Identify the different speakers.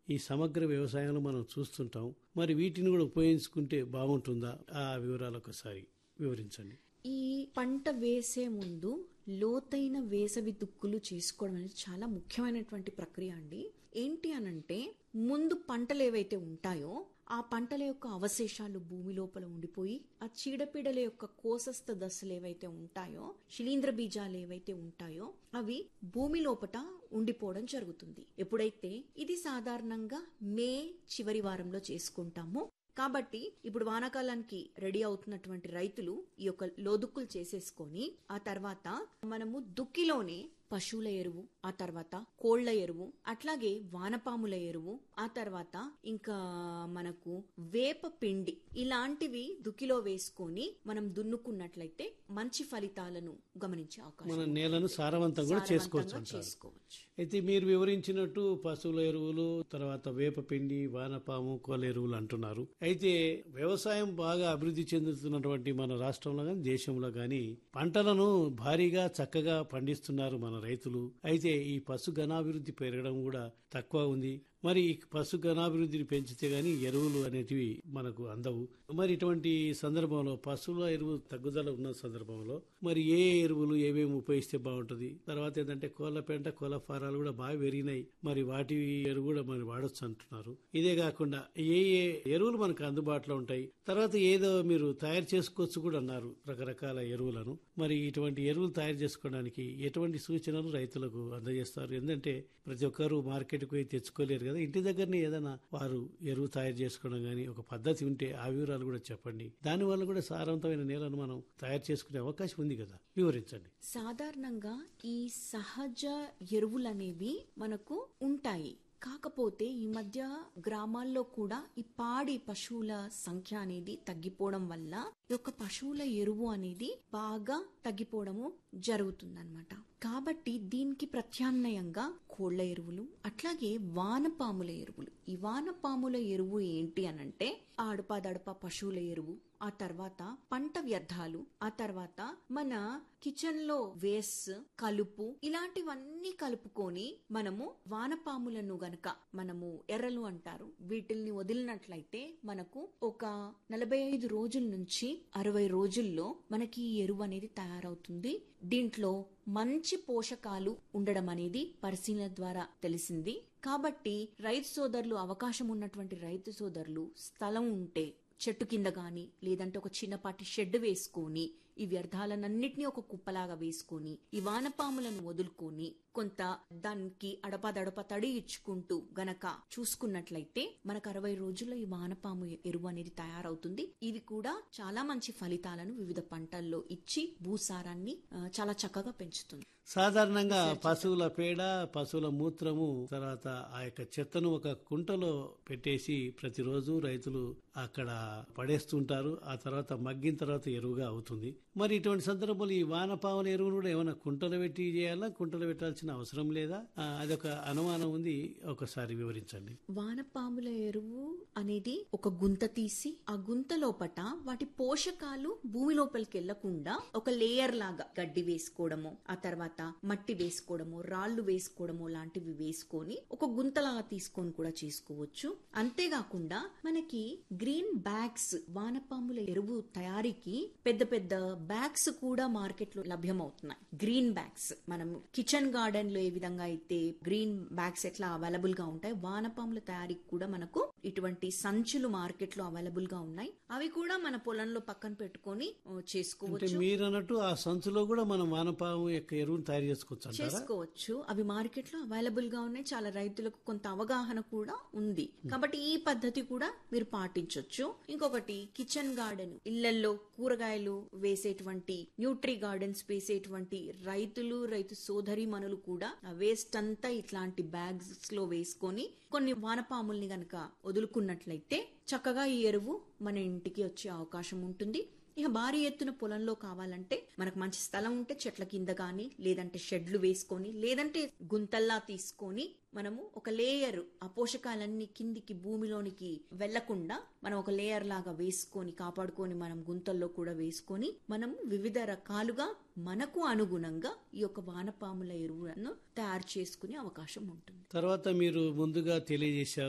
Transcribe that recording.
Speaker 1: ఈ సమగ్ర వ్యవసాయంలో మనం చూస్తుంటాం మరి వీటిని కూడా ఉపయోగించుకుంటే బాగుంటుందా ఆ వివరాలు ఒకసారి వివరించండి
Speaker 2: ఈ పంట వేసే ముందు లోతైన వేసవి దుక్కులు చేసుకోవడం అనేది చాలా ముఖ్యమైనటువంటి ప్రక్రియ అండి ఏంటి అనంటే ముందు పంటలు ఏవైతే ఉంటాయో ఆ పంటల యొక్క అవశేషాలు భూమి లోపల ఉండిపోయి ఆ చీడపీడల యొక్క కోసస్థ దశలు ఏవైతే ఉంటాయో శిలీంద్ర బీజాలు ఏవైతే ఉంటాయో అవి భూమి లోపట ఉండిపోవడం జరుగుతుంది ఎప్పుడైతే ఇది సాధారణంగా మే చివరి వారంలో చేసుకుంటామో కాబట్టి ఇప్పుడు వానాకాలానికి రెడీ అవుతున్నటువంటి రైతులు ఈ యొక్క లోదుక్కులు చేసేసుకొని ఆ తర్వాత మనము దుక్కిలోనే పశువుల ఎరువు ఆ తర్వాత కోళ్ల ఎరువు అట్లాగే వానపాముల ఎరువు ఆ తర్వాత ఇంకా మనకు వేప పిండి ఇలాంటివి దుక్కిలో వేసుకొని మనం దున్నుకున్నట్లయితే మంచి ఫలితాలను గమనించే అవకాశం
Speaker 1: మన నేలను సారవంతం కూడా చేసుకోవచ్చు
Speaker 2: సారవంతంగా
Speaker 1: అంటారు
Speaker 2: చేసుకోవచ్చు
Speaker 1: అయితే మీరు వివరించినట్టు పశువుల ఎరువులు తర్వాత వేపపిండి వానపాము కోల ఎరువులు అంటున్నారు అయితే వ్యవసాయం బాగా అభివృద్ధి చెందుతున్నటువంటి మన రాష్ట్రంలో కానీ దేశంలో కానీ పంటలను భారీగా చక్కగా పండిస్తున్నారు మన రైతులు అయితే ఈ పశు గణాభివృద్ధి పెరగడం కూడా తక్కువ ఉంది మరి ఈ పశు గణాభివృద్ధిని పెంచితే గాని ఎరువులు అనేటివి మనకు అందవు మరి ఇటువంటి సందర్భంలో పశువుల ఎరువు తగ్గుదల ఉన్న సందర్భంలో మరి ఏ ఎరువులు ఏమేమి ఉపయోగిస్తే బాగుంటుంది తర్వాత ఏంటంటే కోళ్ళ పెంట కోళ్ళ ఫారాలు కూడా బాగా పెరిగినాయి మరి వాటి ఎరువు కూడా మరి వాడొచ్చు అంటున్నారు ఇదే కాకుండా ఏ ఏ ఎరువులు మనకు అందుబాటులో ఉంటాయి తర్వాత ఏదో మీరు తయారు చేసుకోవచ్చు కూడా అన్నారు రకరకాల ఎరువులను మరి ఇటువంటి ఎరువులు తయారు చేసుకోవడానికి ఎటువంటి సూచనలు రైతులకు అందజేస్తారు ఎందుకంటే ప్రతి ఒక్కరు మార్కెట్కి పోయి తెచ్చుకోలేరు కదా ఇంటి దగ్గరనే ఏదైనా వారు ఎరువు తయారు చేసుకోవడం కానీ ఒక పద్ధతి ఉంటే ఆ వివరాలు కూడా చెప్పండి దానివల్ల కూడా సారవంతమైన నేలను మనం తయారు చేసుకునే అవకాశం ఉంది కదా వివరించండి
Speaker 2: సాధారణంగా ఈ సహజ ఎరువులు అనేవి మనకు ఉంటాయి కాకపోతే ఈ మధ్య గ్రామాల్లో కూడా ఈ పాడి పశువుల సంఖ్య అనేది తగ్గిపోవడం వల్ల ఈ యొక్క పశువుల ఎరువు అనేది బాగా తగ్గిపోవడము జరుగుతుందన్నమాట కాబట్టి దీనికి ప్రత్యామ్నాయంగా కోళ్ల ఎరువులు అట్లాగే వానపాముల ఎరువులు ఈ వానపాముల ఎరువు ఏంటి అనంటే ఆడపాదడప పశువుల ఎరువు ఆ తర్వాత పంట వ్యర్థాలు ఆ తర్వాత మన కిచెన్ లో వేస్ కలుపు ఇలాంటివన్నీ కలుపుకొని మనము వానపాములను గనక మనము ఎర్రలు అంటారు వీటిల్ని వదిలినట్లయితే మనకు ఒక నలభై ఐదు రోజుల నుంచి అరవై రోజుల్లో మనకి ఈ ఎరువు అనేది తయారవుతుంది దీంట్లో మంచి పోషకాలు ఉండడం అనేది పరిశీలన ద్వారా తెలిసింది కాబట్టి రైతు సోదరులు అవకాశం ఉన్నటువంటి రైతు సోదరులు స్థలం ఉంటే చెట్టు కింద గాని లేదంటే ఒక చిన్నపాటి షెడ్ వేసుకొని ఈ వ్యర్థాలన్నింటినీ ఒక కుప్పలాగా వేసుకొని ఈ వానపాములను వదులుకొని కొంత దానికి అడపదడప తడి ఇచ్చుకుంటూ గనక చూసుకున్నట్లయితే మనకు అరవై రోజుల్లో ఈ వానపాము ఎరువు అనేది తయారవుతుంది ఇది కూడా చాలా మంచి ఫలితాలను వివిధ పంటల్లో ఇచ్చి భూసారాన్ని ఆ, చాలా చక్కగా పెంచుతుంది
Speaker 1: సాధారణంగా పశువుల పేడ పశువుల మూత్రము తర్వాత ఆ యొక్క చెత్తను ఒక కుంటలో పెట్టేసి ప్రతిరోజు రైతులు అక్కడ పడేస్తుంటారు ఆ తర్వాత మగ్గిన తర్వాత ఎరువుగా అవుతుంది మరి ఇటువంటి సందర్భంలో ఈ వానపాముల ఎరువును కూడా ఏమైనా కుంటలో పెట్టి చేయాలా కుంటలో పెట్టాల్సిన అవసరం లేదా ఆ, అదొక అనుమానం ఉంది ఒకసారి వివరించండి
Speaker 2: వానపాముల ఎరువు అనేది ఒక గుంత తీసి ఆ గుంత లోపట వాటి పోషకాలు భూమి లోపలికి వెళ్లకుండా ఒక లేయర్ లాగా గడ్డి వేసుకోవడము ఆ తర్వాత మట్టి వేసుకోవడము రాళ్లు వేసుకోవడము లాంటివి వేసుకొని ఒక గుంతలాగా తీసుకొని కూడా చేసుకోవచ్చు అంతేకాకుండా మనకి గ్రీన్ బ్యాగ్స్ వానపాముల ఎరువు తయారీకి పెద్ద పెద్ద బ్యాగ్స్ కూడా మార్కెట్ లో లభ్యమవుతున్నాయి గ్రీన్ బ్యాగ్స్ మనం కిచెన్ గార్డెన్ లో ఏ విధంగా అయితే గ్రీన్ బ్యాగ్స్ ఎట్లా అవైలబుల్ గా ఉంటాయి వానపాముల తయారీకి కూడా మనకు ఇటువంటి సంచులు మార్కెట్ లో అవైలబుల్ గా ఉన్నాయి అవి కూడా మన పొలంలో పక్కన పెట్టుకొని ఆ,
Speaker 1: అంటే
Speaker 2: చేసుకోవచ్చు
Speaker 1: మీరు అన్నట్టు ఆ సంచులో కూడా మనం వానపాము యొక్క ఎరువును తయారు చేసుకోవచ్చు అంటారా
Speaker 2: చేసుకోవచ్చు అవి మార్కెట్ లో అవైలబుల్ గా ఉన్నాయి చాలా రైతులకు కొంత అవగాహన కూడా ఉంది కాబట్టి ఈ పద్ధతి కూడా మీరు పాటించొచ్చు ఇంకొకటి కిచెన్ గార్డెన్ ఇళ్లలో కూరగాయలు వేసేటువంటి న్యూట్రీ గార్డెన్స్ వేసేటువంటి రైతులు రైతు సోదరి మనులు కూడా ఆ వేస్ట్ అంతా ఇట్లాంటి బ్యాగ్స్ లో వేసుకొని కొన్ని వానపాముల్ని గనక వదులుకున్నట్లయితే చక్కగా ఈ ఎరువు మన ఇంటికి వచ్చే అవకాశం ఉంటుంది ఇక భారీ ఎత్తున పొలంలో కావాలంటే మనకు మంచి స్థలం ఉంటే చెట్ల కింద గాని లేదంటే షెడ్లు వేసుకొని లేదంటే గుంతల్లా తీసుకొని మనము ఒక లేయర్ ఆ పోషకాలన్నీ కిందికి భూమిలోనికి వెళ్లకుండా మనం ఒక లేయర్ లాగా వేసుకొని కాపాడుకొని మనం గుంతల్లో కూడా వేసుకొని మనం వివిధ రకాలుగా మనకు అనుగుణంగా ఈ యొక్క వానపాముల ఎరువులను తయారు చేసుకునే అవకాశం ఉంటుంది
Speaker 1: తర్వాత మీరు ముందుగా తెలియజేశారు